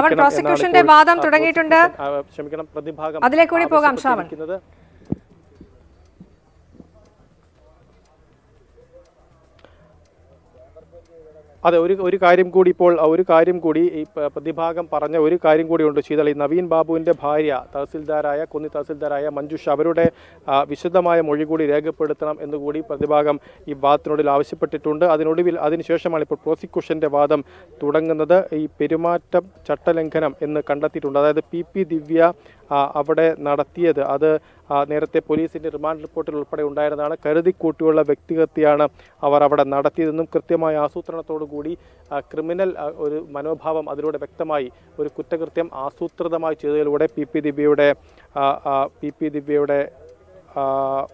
എന്നാണ് പ്രോസിക്യൂഷന്റെ ഇപ്പോൾ, വാദം ആ, തുടങ്ങിയിട്ടുണ്ട്. പ്രോസിക്യൂഷൻ, ആ, ക്ഷമിക്കണം പ്രതിഭാഗം അതിലേക്ക് കൂടി പോകാം, ശ്രാവൺ. ആവശ്യപ്പെട്ടിരിക്കുന്നത് അതെ ഒരു ഒരു കാര്യം കൂടി ഇപ്പോൾ ആ, ഒരു കാര്യം കൂടി ഈ പ- പ്രതിഭാഗം പറഞ്ഞ ഒരു കാര്യം കൂടി ഉണ്ട് ശീതൾ ഈ നവീൻ ബാബുവിന്റെ ഭാര്യ തഹസിൽദാരായ കുന്നി തഹസിൽദാരായ മഞ്ജുഷ അവരുടെ ആ, വിശദമായ മൊഴി കൂടി രേഖപ്പെടുത്തണം എന്നുകൂടി പ്രതിഭാഗം ഈ വാദത്തിനൊടുവിൽ ആവശ്യപ്പെട്ടിട്ടുണ്ട് അതിനൊടുവിൽ അതിനുശേഷമാണ് ഇപ്പോൾ പ്രോസിക്യൂഷന്റെ വാദം തുടങ്ങുന്നത് ഈ പെരുമാറ്റം ചട്ടലംഘനം എന്ന് കണ്ടെത്തിയിട്ടുണ്ട് അതായത് പി പി ദിവ്യ ആ, അവിടെ നടത്തിയത് അത് ആ, നേരത്തെ പോലീസിന്റെ റിമാൻഡ് റിപ്പോർട്ടിൽ ഉൾപ്പെടെ ഉണ്ടായിരുന്നതാണ് കരുതിക്കൂട്ടിയുള്ള വ്യക്തിഹത്യയാണ് അവർ അവിടെ നടത്തിയതെന്നും കൃത്യമായ ആസൂത്രണത്തോടു കൂടി ആ, ക്രിമിനൽ ആ, ഒരു മനോഭാവം അതിലൂടെ വ്യക്തമായി ഒരു കുറ്റകൃത്യം ആസൂത്രിതമായി ചെയ്തതിലൂടെ പി പി ദിവ്യയുടെ ആ, ആ, പി പി ദിവ്യയുടെ ആ,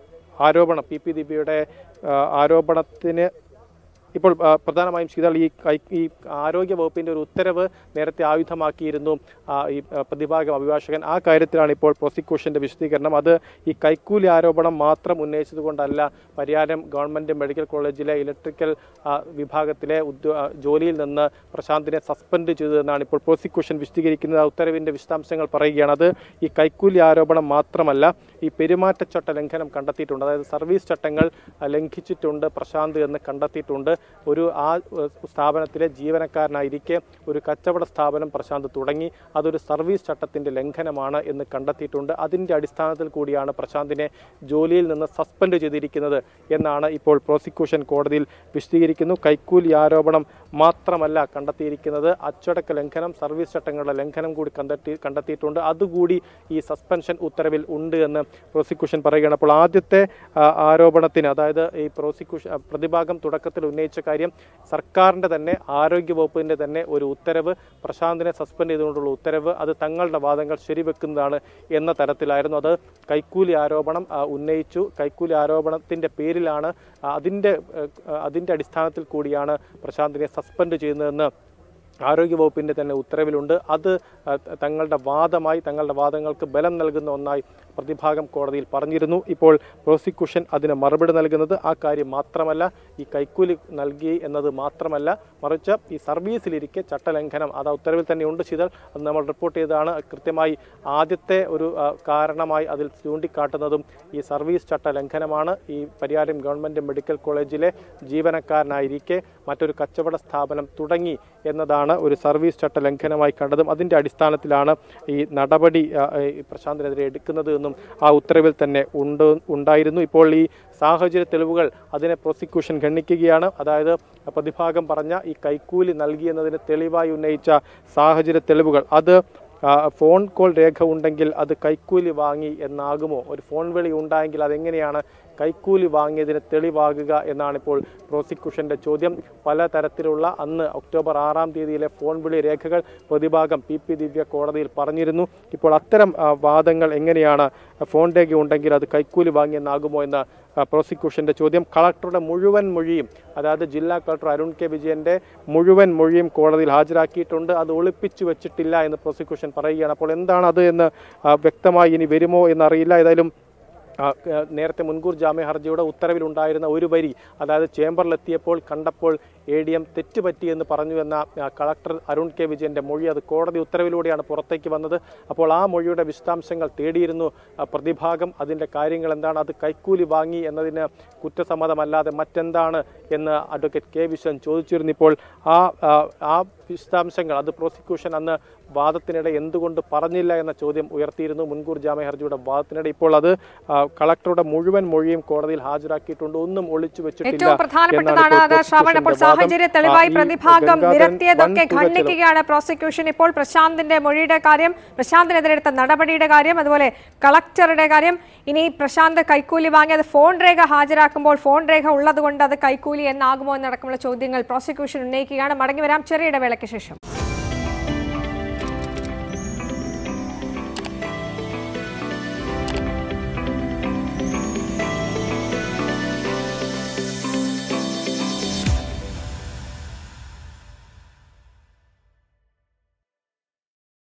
ആരോപണം പി പി ദിവ്യയുടെ ആ, ആരോപണത്തിന് ഇപ്പോൾ ആ, പ്രധാനമായും ശീതൾ ഈ കൈ- ഈ ആരോഗ്യ വകുപ്പിന്റെ ഒരു ഉത്തരവ് നേരത്തെ ആയുധമാക്കിയിരുന്നു ആ, ഈ ആ, പ്രതിഭാഗം അഭിഭാഷകൻ ആ കാര്യത്തിലാണ് ഇപ്പോൾ പ്രോസിക്യൂഷന്റെ വിശദീകരണം അത് ഈ കൈക്കൂലി ആരോപണം മാത്രം ഉന്നയിച്ചതുകൊണ്ടല്ല പരിയാരം ഗവൺമെന്റ് മെഡിക്കൽ കോളേജിലെ ഇലക്ട്രിക്കൽ ആ, വിഭാഗത്തിലെ ഉദ്യോ ആ, ജോലിയിൽ നിന്ന് പ്രശാന്തിനെ സസ്പെൻഡ് ചെയ്തതെന്നാണ് ഇപ്പോൾ പ്രോസിക്യൂഷൻ വിശദീകരിക്കുന്നത് ആ ഉത്തരവിന്റെ വിശദാംശങ്ങൾ പറയുകയാണ് അത് ഈ കൈക്കൂലി ആരോപണം മാത്രമല്ല ഈ പെരുമാറ്റച്ചട്ട ലംഘനം കണ്ടെത്തിയിട്ടുണ്ട് അതായത് സർവീസ് ചട്ടങ്ങൾ ആ, ലംഘിച്ചിട്ടുണ്ട് പ്രശാന്ത് എന്ന് കണ്ടെത്തിയിട്ടുണ്ട് ഒരു ആ ഏഹ്, സ്ഥാപനത്തിലെ ജീവനക്കാരനായിരിക്കെ ഒരു കച്ചവട സ്ഥാപനം പ്രശാന്ത് തുടങ്ങി അതൊരു സർവീസ് ചട്ടത്തിന്റെ ലംഘനമാണ് എന്ന് കണ്ടെത്തിയിട്ടുണ്ട് അതിന്റെ അടിസ്ഥാനത്തിൽ കൂടിയാണ് പ്രശാന്തിനെ ജോലിയിൽ നിന്ന് സസ്പെൻഡ് ചെയ്തിരിക്കുന്നത് എന്നാണ് ഇപ്പോൾ പ്രോസിക്യൂഷൻ കോടതിയിൽ വിശദീകരിക്കുന്നു കൈക്കൂലി ആരോപണം മാത്രമല്ല കണ്ടെത്തിയിരിക്കുന്നത് അച്ചടക്ക ലംഘനം സർവീസ് ചട്ടങ്ങളുടെ ലംഘനം കൂടി കണ്ടെത്തി കണ്ടെത്തിയിട്ടുണ്ട് അതുകൂടി ഈ സസ്പെൻഷൻ ഉത്തരവിൽ ഉണ്ട് എന്ന് പ്രോസിക്യൂഷൻ പറയുകയാണ് അപ്പോൾ ആദ്യത്തെ ആ, ആരോപണത്തിന് അതായത് ഈ പ്രോസിക്യൂഷൻ ആ, പ്രതിഭാഗം തുടക്കത്തിൽ ഉന്നയിച്ച കാര്യം സർക്കാരിന്റെ തന്നെ ആരോഗ്യ വകുപ്പിന്റെ തന്നെ ഒരു ഉത്തരവ് പ്രശാന്തിനെ സസ്പെൻഡ് ചെയ്തുകൊണ്ടുള്ള ഉത്തരവ് അത് തങ്ങളുടെ വാദങ്ങൾ ശരിവെക്കുന്നതാണ് എന്ന തരത്തിലായിരുന്നു അത് കൈക്കൂലി ആരോപണം ആ, ഉന്നയിച്ചു കൈക്കൂലി ആരോപണത്തിന്റെ പേരിലാണ് ആ, അതിന്റെ ഏഹ്, അതിന്റെ അടിസ്ഥാനത്തിൽ കൂടിയാണ് പ്രശാന്തിനെ സസ്പെൻഡ് ചെയ്യുന്നതെന്ന് ആരോഗ്യവകുപ്പിന്റെ തന്നെ ഉത്തരവിലുണ്ട് അത് ആ, ത- തങ്ങളുടെ വാദമായി തങ്ങളുടെ വാദങ്ങൾക്ക് ബലം നൽകുന്ന ഒന്നായി പ്രതിഭാഗം കോടതിയിൽ പറഞ്ഞിരുന്നു ഇപ്പോൾ പ്രോസിക്യൂഷൻ അതിന് മറുപടി നൽകുന്നത് ആ കാര്യം മാത്രമല്ല ഈ കൈക്കൂലി നൽകി എന്നത് മാത്രമല്ല മറിച്ച് ഈ സർവീസിലിരിക്കെ ചട്ടലംഘനം അത് ആ ഉത്തരവിൽ തന്നെ ഉണ്ട് ശീതൾ അത് നമ്മൾ റിപ്പോർട്ട് ചെയ്തതാണ് കൃത്യമായി ആദ്യത്തെ ഒരു ആ, കാരണമായി അതിൽ ചൂണ്ടിക്കാട്ടുന്നതും ഈ സർവീസ് ചട്ട ലംഘനമാണ് ഈ പരിയാരം ഗവൺമെന്റ് മെഡിക്കൽ കോളേജിലെ ജീവനക്കാരനായിരിക്കെ മറ്റൊരു കച്ചവട സ്ഥാപനം തുടങ്ങി എന്നതാണ് ഒരു സർവീസ് ചട്ട ലംഘനമായി കണ്ടതും അതിന്റെ അടിസ്ഥാനത്തിലാണ് ഈ നടപടി ആ, ഈ പ്രശാന്തിനെതിരെ എടുക്കുന്നത് എന്നും ആ ഉത്തരവിൽ തന്നെ ഉണ്ട് ഉണ്ടായിരുന്നു ഇപ്പോൾ ഈ സാഹചര്യ തെളിവുകൾ അതിനെ പ്രോസിക്യൂഷൻ ഖണ്ഡിക്കുകയാണ് അതായത് പ്രതിഭാഗം പറഞ്ഞ ഈ കൈക്കൂലി നൽകി എന്നതിന് തെളിവായി ഉന്നയിച്ച സാഹചര്യ തെളിവുകൾ അത് ആ, ഫോൺ കോൾ രേഖ ഉണ്ടെങ്കിൽ അത് കൈക്കൂലി വാങ്ങി എന്നാകുമോ ഒരു ഫോൺ വിളി ഉണ്ടായെങ്കിൽ അതെങ്ങനെയാണ് കൈക്കൂലി വാങ്ങിയതിന് തെളിവാകുക എന്നാണ് ഇപ്പോൾ പ്രോസിക്യൂഷന്റെ ചോദ്യം പലതരത്തിലുള്ള അന്ന് ഒക്ടോബർ ആറാം തീയതിയിലെ ഫോൺ വിളി രേഖകൾ പ്രതിഭാഗം പി പി ദിവ്യ കോടതിയിൽ പറഞ്ഞിരുന്നു ഇപ്പോൾ അത്തരം ആ, വാദങ്ങൾ എങ്ങനെയാണ് ഫോൺ രേഖ ഉണ്ടെങ്കിൽ അത് കൈക്കൂലി വാങ്ങിയെന്നാകുമോ എന്ന ആ, പ്രോസിക്യൂഷന്റെ ചോദ്യം കളക്ടറുടെ മുഴുവൻ മൊഴിയും അതായത് ജില്ലാ കളക്ടർ അരുൺ കെ വിജയന്റെ മുഴുവൻ മൊഴിയും കോടതിയിൽ ഹാജരാക്കിയിട്ടുണ്ട് അത് ഒളിപ്പിച്ചു വെച്ചിട്ടില്ല എന്ന് പ്രോസിക്യൂഷൻ പറയുകയാണ് അപ്പോൾ എന്താണ് അത് എന്ന് ആ, വ്യക്തമായി ഇനി വരുമോ എന്നറിയില്ല ഏതായാലും ആ, ആ, നേരത്തെ മുൻകൂർ ജാമ്യ ഹർജിയുടെ ഉത്തരവിലുണ്ടായിരുന്ന ഒരു വരി അതായത് ചേംബറിലെത്തിയപ്പോൾ കണ്ടപ്പോൾ എ ഡി എം തെറ്റുപറ്റിയെന്ന് പറഞ്ഞുവെന്ന ആ, കളക്ടർ അരുൺ കെ വിജയന്റെ മൊഴി അത് കോടതി ഉത്തരവിലൂടെയാണ് പുറത്തേക്ക് വന്നത് അപ്പോൾ ആ മൊഴിയുടെ വിശദാംശങ്ങൾ തേടിയിരുന്നു ആ, പ്രതിഭാഗം അതിന്റെ കാര്യങ്ങൾ എന്താണ് അത് കൈക്കൂലി വാങ്ങി എന്നതിന് കുറ്റസമ്മതമല്ലാതെ മറ്റെന്താണ് എന്ന് അഡ്വക്കേറ്റ് കെ വിശ്വൻ ചോദിച്ചിരുന്നു ഇപ്പോൾ ആ ആ, ആ വിശദാംശങ്ങൾ അത് പ്രോസിക്യൂഷൻ അന്ന് വാദത്തിനിടെ എന്തുകൊണ്ട് പറഞ്ഞില്ല എന്ന ചോദ്യം ഉയർത്തിയിരുന്നു മുൻകൂർ ജാമ്യ ഹർജിയുടെ വാദത്തിനിടെ ഇപ്പോൾ അത് ആ, കളക്ടറുടെ മുഴുവൻ മൊഴിയും കോടതിയിൽ ഹാജരാക്കിയിട്ടുണ്ട് ഒന്നും ഒളിച്ചു വെച്ചിട്ടില്ല ഏറ്റവും പ്രധാനപ്പെട്ടതാണ് എന്നാണ് അത് ഇപ്പോൾ ശ്രാവൺ അപ്പോൾ പ്രോസിക്യൂഷന്റെ വാദം. സാഹചര്യ തെളിവായി ആ, ഈ പ്രതിഭാഗം ഗംഗാധരൻ നിരത്തിയതൊക്കെ വൻ തുക ചെലവ്- ഖണ്ഡിക്കുകയാണ് പ്രോസിക്യൂഷൻ ഇപ്പോൾ പ്രശാന്തിന്റെ മൊഴിയുടെ കാര്യം പ്രശാന്തിനെതിരെ എടുത്ത നടപടിയുടെ കാര്യം അതുപോലെ കളക്ടറുടെ കാര്യം ഇനി പ്രശാന്ത് കൈക്കൂലി വാങ്ങിയത് ഫോൺ രേഖ ഹാജരാക്കുമ്പോൾ ഫോൺ രേഖ ഉള്ളതുകൊണ്ട് അത് കൈക്കൂലി എന്നാകുമോ എന്നടക്കമുള്ള ചോദ്യങ്ങൾ പ്രോസിക്യൂഷൻ ഉന്നയിക്കുകയാണ് മടങ്ങി വരാം ചെറിയ ഇടവേളയ്ക്ക് ശേഷം